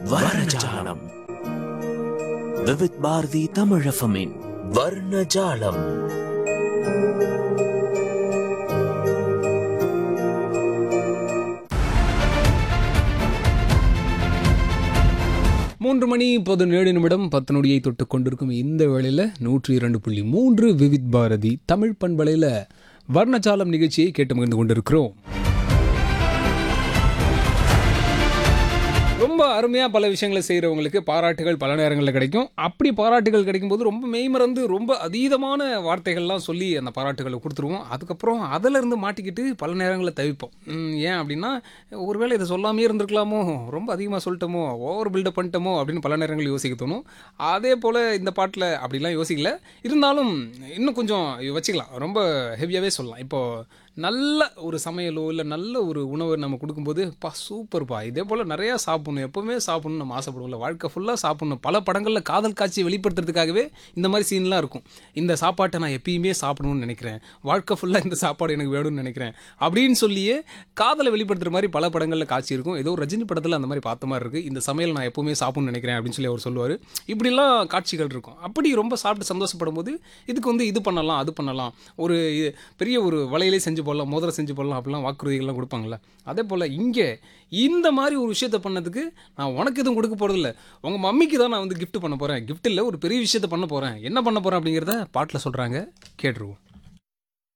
வர்ணஜாலம் விவித் பாரதி தமிழஃபமின் வர்ணஜாலம் மூன்று மணி பதினேழு நிமிடம் பத்து நொடியை தொட்டு கொண்டிருக்கும் இந்த வேளையில் நூற்றி இரண்டு புள்ளி மூன்று விவித் பாரதி தமிழ் பண்பலையில் வர்ணஜாலம் நிகழ்ச்சியை கேட்டு மகிழ்ந்து கொண்டிருக்கிறோம் ரொம்ப அருமையாக பல விஷயங்களை செய்கிறவங்களுக்கு பாராட்டுகள் பல நேரங்களில் கிடைக்கும் அப்படி பாராட்டுகள் கிடைக்கும்போது ரொம்ப மெய்மறந்து ரொம்ப அதீதமான வார்த்தைகள்லாம் சொல்லி அந்த பாராட்டுகளை கொடுத்துருவோம் அதுக்கப்புறம் அதிலிருந்து மாட்டிக்கிட்டு பல நேரங்களில் தவிப்போம் ம், ஏன் அப்படின்னா ஒருவேளை இதை சொல்லாமே இருந்திருக்கலாமோ ரொம்ப அதிகமாக சொல்லிட்டோமோ ஓவர் பில்டப் பண்ணிட்டோமோ அப்படின்னு பல நேரங்களில் யோசிக்க தோணும் அதே போல் இந்த பாட்டில் அப்படிலாம் யோசிக்கல இருந்தாலும் இன்னும் கொஞ்சம் வச்சுக்கலாம் ரொம்ப ஹெவியாகவே சொல்லலாம் இப்போது நல்ல ஒரு சமையலோ இல்லை நல்ல ஒரு உணவை நம்ம கொடுக்கும்போது பா சூப்பர்ப்பா இதே போல் நிறையா சாப்பிடணும் எப்போவுமே சாப்பிடணும் நம்ம ஆசைப்படுவோம்ல வாழ்க்கை ஃபுல்லாக சாப்பிடணும் பல படங்களில் காதல் காட்சியை வெளிப்படுத்துறதுக்காகவே இந்த மாதிரி சீன்லாம் இருக்கும் இந்த சாப்பாட்டை நான் எப்பயுமே சாப்பிடணும்னு நினைக்கிறேன் வாழ்க்கை ஃபுல்லாக இந்த சாப்பாடு எனக்கு வேணும்னு நினைக்கிறேன் அப்படின்னு சொல்லியே காதலை வெளிப்படுத்துகிற மாதிரி பல படங்களில் காட்சி இருக்கும் ஏதோ ரஜினி படத்தில் அந்த மாதிரி பார்த்த மாதிரி இருக்குது இந்த சமையல் நான் எப்போவுமே சாப்பிடணும்னு நினைக்கிறேன் அப்படின்னு சொல்லி அவர் சொல்லுவார் இப்படிலாம் காட்சிகள் இருக்கும் அப்படி ரொம்ப சாப்பிட்டு சந்தோஷப்படும் போது இதுக்கு வந்து இது பண்ணலாம் அது பண்ணலாம் ஒரு இ- பெரிய ஒரு வலையிலே செஞ்சு போடலாம் மோதிரம் செஞ்சு போடலாம் அப்படிலாம் வாக்குறுதிகள்லாம் கொடுப்பாங்கல்ல அதே போல் இங்கே இந்த மாதிரி ஒரு விஷயத்தை பண்ணதுக்கு நான் உனக்கு எதுவும் கொடுக்க போகிறதில்ல உங்கள் மம்மிக்கு தான் நான் வந்து gift பண்ண போகிறேன் gift இல்லை ஒரு பெரிய விஷயத்தை பண்ண போகிறேன் என்ன பண்ண போகிறேன் அப்படிங்கிறத பாட்டில் சொல்கிறாங்க கேட்டுருவோம்